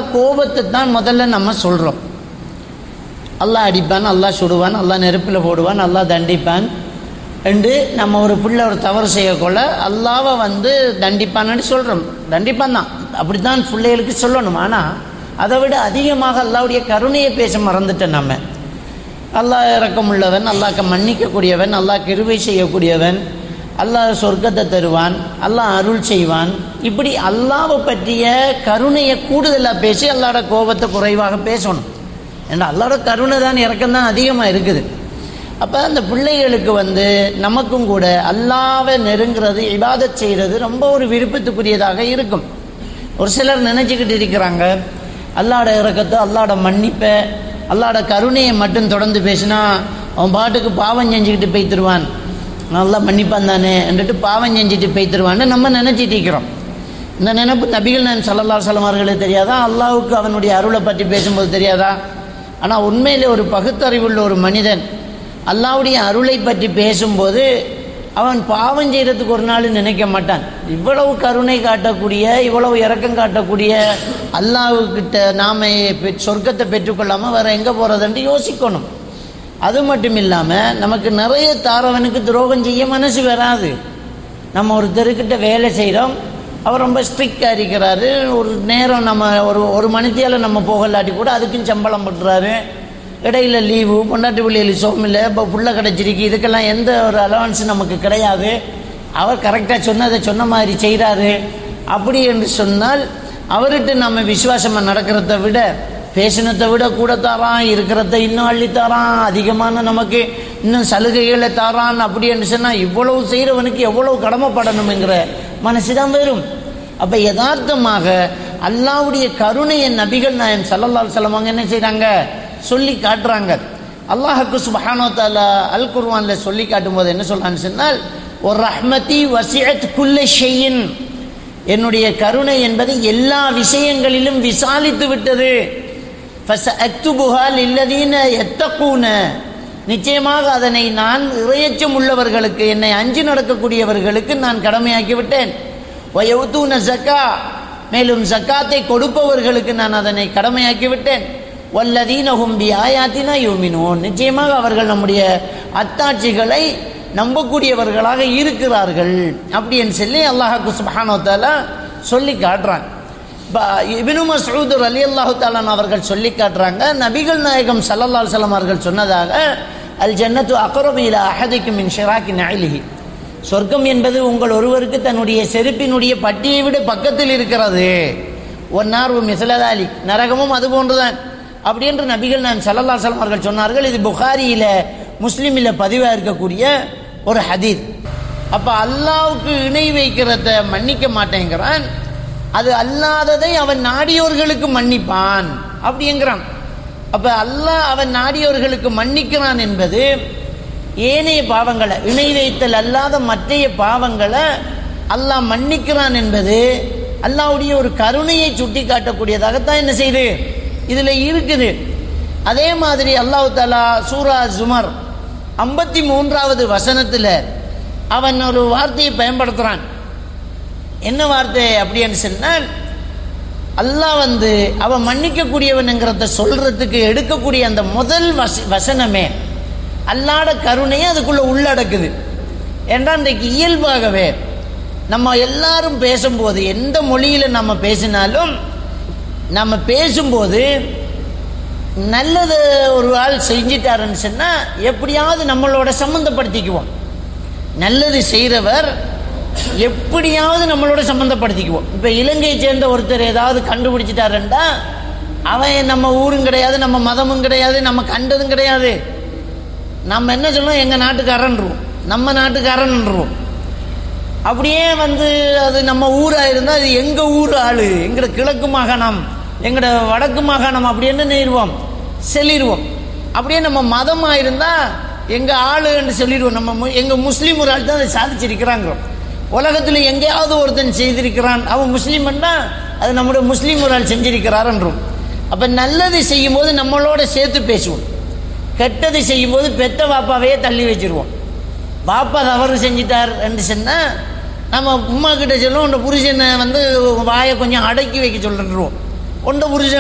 கோபத்தை தான் முதல்ல நம்ம சொல்கிறோம் அல்லாஹ் அடிப்பான் அல்லாஹ் சுடுவான் அல்லாஹ் நெருப்பில் போடுவான் அல்லாஹ் தண்டிப்பான் என்று நம்ம ஒரு பிள்ளை ஒரு தவறு செய்யக்கொள்ள அல்லாவை வந்து தண்டிப்பான்னு சொல்கிறோம் தண்டிப்பான் தான் அப்படித்தான் பிள்ளைகளுக்கு சொல்லணும் ஆனால் அதை விட அதிகமாக அல்லாவுடைய கருணையை பேச மறந்துட்டோம் நம்ம அல்லாஹ் இரக்கமுள்ளவன் அல்லாஹ்க்கு மன்னிக்கக்கூடியவன் அல்லாஹ் கிருபை செய்யக்கூடியவன் அல்லாஹ் சொர்க்கத்தை தருவான் அல்லாஹ் அருள் செய்வான் இப்படி அல்லாவை பற்றிய கருணையை கூடுதலாக பேசி அல்லாவோட கோபத்தை குறைவாக பேசணும் ஏன்னா அல்லாவோட கருணை தான் இறக்கம் தான் அதிகமாக இருக்குது அப்போ அந்த பிள்ளைகளுக்கு வந்து நமக்கும் கூட அல்லாவை நெருங்கிறது இபாதத் செய்கிறது ரொம்ப ஒரு விருப்பத்துக்குரியதாக இருக்கும் ஒரு சிலர் நினச்சிக்கிட்டு இருக்கிறாங்க அல்லாட இறக்கத்தை அல்லாட மன்னிப்பை அல்லாட கருணையை மட்டும் தொடர்ந்து பேசினா அவன் பாட்டுக்கு பாவம் செஞ்சுக்கிட்டு போய்த்திருவான் நல்லா மன்னிப்பான் தானே என்றுட்டு பாவம் செஞ்சுட்டு போய்த்திருவான்னு நம்ம நினச்சிட்டு இருக்கிறோம் இந்த நினைப்பு நபிகள் நான் சல்லல்லா சலமார்களுக்கு தெரியாதா அல்லாவுக்கு அவனுடைய அருளை பற்றி பேசும்போது தெரியாதா ஆனால் உண்மையிலே ஒரு பகுத்தறிவுள்ள ஒரு மனிதன் அல்லாவுடைய அருளை பற்றி பேசும்போது அவன் பாவம் செய்கிறதுக்கு ஒரு நாள் நினைக்க மாட்டான் இவ்வளவு கருணை காட்டக்கூடிய இவ்வளவு இரக்கம் காட்டக்கூடிய அல்லாவுக்கிட்ட நாம் சொர்க்கத்தை பெற்றுக்கொள்ளாமல் வேறு எங்கே போகிறதுன்ட்டு யோசிக்கணும் அது மட்டும் இல்லாமல் நமக்கு நிறைய தாரவனுக்கு துரோகம் செய்ய மனசு வராது நம்ம ஒரு தெருக்கிட்ட வேலை செய்கிறோம் அவர் ரொம்ப ஸ்ட்ரிக்டாக இருக்கிறாரு ஒரு நேரம் நம்ம ஒரு ஒரு மணித்தியால் நம்ம போகலாட்டி கூட அதுக்கும் சம்பளம் பண்ணுறாரு இடையில லீவு பொண்டாட்டி பிள்ளைகள் சோமில்லை இப்போ புள்ள கிடச்சிருக்கு இதுக்கெல்லாம் எந்த ஒரு அலவன்ஸ் நமக்கு கிடையாது அவர் கரெக்டாக சொன்னதை சொன்ன மாதிரி செய்கிறாரு அப்படி என்று சொன்னால் அவர்கிட்ட நம்ம விசுவாசமாக நடக்கிறத விட பேசினத்தை விட கூட தாரான் இருக்கிறத இன்னும் அள்ளி தாரான் அதிகமான நமக்கு இன்னும் சலுகைகளை தாரான் அப்படி என்று சொன்னால் இவ்வளவு செய்கிறவனுக்கு எவ்வளவு கடமைப்படணுங்கிற மனசு தான் வரும் அப்போ யதார்த்தமாக அல்லாவுடைய கருணையை நபிகள் நாயன் சல்லல்லால் செல்லவங்க என்ன செய்கிறாங்க சொல்லி காட்டுறாங்க அல்லாஹுக்கு சுபஹானோ தாலா அல் குர்வானில் சொல்லி காட்டும்போது என்ன சொல்கிறான்னு சொன்னால் ஒரு ரஹ்மதி வசியத் குல்ல ஷெய்யின் என்னுடைய கருணை என்பது எல்லா விஷயங்களிலும் விசாலித்து விட்டது இல்லதீன எத்தக்கூன நிச்சயமாக அதனை நான் இறையச்சம் உள்ளவர்களுக்கு என்னை அஞ்சு நடக்கக்கூடியவர்களுக்கு நான் கடமையாக்கி விட்டேன் வயவுத்தூன ஜக்கா மேலும் ஜக்காத்தை கொடுப்பவர்களுக்கு நான் அதனை கடமையாக்கி விட்டேன் வல்லதீன ஹும்பி ஆயாத்தினா யோமினோன் நிச்சயமாக அவர்கள் நம்முடைய அத்தாட்சிகளை நம்பக்கூடியவர்களாக இருக்கிறார்கள் அப்படின்னு சொல்லி அல்லாஹாக்கு சுபஹானோத்தாலா சொல்லி காட்டுறாங்க இப்போ இபினு மசூத் அலி அல்லாஹு தாலான் அவர்கள் சொல்லி காட்டுறாங்க நபிகள் நாயகம் சல்லல்லா சலம் அவர்கள் சொன்னதாக அல் ஜன்னத்து அக்கரபியில் அஹதிக்கும் மின் ஷிராக்கி நயலிஹி சொர்க்கம் என்பது உங்கள் ஒருவருக்கு தன்னுடைய செருப்பினுடைய பட்டியை விட பக்கத்தில் இருக்கிறது ஒன்னார் மிசலதாலி நரகமும் அது போன்றுதான் அப்படி என்று நபிகள் நான் சல்லல்லா சலம் அவர்கள் சொன்னார்கள் இது புகாரியில் முஸ்லீமில் பதிவாக இருக்கக்கூடிய ஒரு ஹதீத் அப்போ அல்லாவுக்கு இணை வைக்கிறத மன்னிக்க மாட்டேங்கிறான் அது அல்லாததை அவன் நாடியோர்களுக்கு மன்னிப்பான் அப்படிங்கிறான் அப்போ அல்லாஹ் அவன் நாடியோர்களுக்கு மன்னிக்கிறான் என்பது ஏனைய பாவங்களை இணை வைத்தல் அல்லாத மற்றைய பாவங்களை அல்லாஹ் மன்னிக்கிறான் என்பது அல்லாவுடைய ஒரு கருணையை சுட்டி காட்டக்கூடியதாகத்தான் என்ன செய்யுது இதில் இருக்குது அதே மாதிரி அல்லாஹு தாலா சூரா ஜுமர் ஐம்பத்தி மூன்றாவது வசனத்தில் அவன் ஒரு வார்த்தையை பயன்படுத்துகிறான் என்ன வார்த்தை அப்படின்னு சொன்னால் அல்லாஹ் வந்து அவன் மன்னிக்கக்கூடியவனுங்கிறத சொல்றதுக்கு எடுக்கக்கூடிய அந்த முதல் வச வசனமே அல்லாட கருணையை அதுக்குள்ள உள்ளடக்குது ஏன்னா இன்றைக்கு இயல்பாகவே நம்ம எல்லாரும் பேசும்போது எந்த மொழியில் நம்ம பேசினாலும் நம்ம பேசும்போது நல்லது ஒரு ஆள் செஞ்சிட்டாருன்னு சொன்னால் எப்படியாவது நம்மளோட சம்மந்தப்படுத்திக்குவோம் நல்லது செய்கிறவர் எப்படியாவது நம்மளோட சம்மந்தப்படுத்திக்குவோம் இப்போ இலங்கையை சேர்ந்த ஒருத்தர் ஏதாவது கண்டுபிடிச்சிட்டாருண்டா அவன் நம்ம ஊரும் கிடையாது நம்ம மதமும் கிடையாது நம்ம கண்டதும் கிடையாது நம்ம என்ன சொல்லணும் எங்கள் நாட்டுக்காரன்ருவோம் நம்ம நாட்டுக்காரன்ருவோம் அப்படியே வந்து அது நம்ம ஊராக இருந்தால் அது எங்கள் ஊர் ஆள் எங்களோட கிழக்கு மாகாணம் எங்களோட வடக்கு மாகாணம் அப்படின்னு நேருவோம் சொல்லிடுவோம் அப்படியே நம்ம மதமாக இருந்தால் எங்கள் ஆளுன்னு சொல்லிடுவோம் நம்ம எங்கள் முஸ்லீம் ஒரு ஆள் தான் அதை சாதிச்சிருக்கிறாங்க உலகத்தில் எங்கேயாவது ஒருத்தன் செய்திருக்கிறான் அவன் முஸ்லீம்னா அது நம்முடைய முஸ்லீம் ஒரு ஆள் செஞ்சிருக்கிறாருன்றோம் அப்போ நல்லது செய்யும்போது நம்மளோட சேர்த்து பேசுவோம் கெட்டது செய்யும்போது பெத்த பாப்பாவையே தள்ளி வச்சிருவோம் பாப்பா தவறு செஞ்சிட்டார் என்று சொன்னால் நம்ம உமா கிட்ட சொல்லுவோம் உண்ட புருஷனை வந்து வாயை கொஞ்சம் அடக்கி வைக்க சொல்லிடுவோம் உண்ட புருஷன்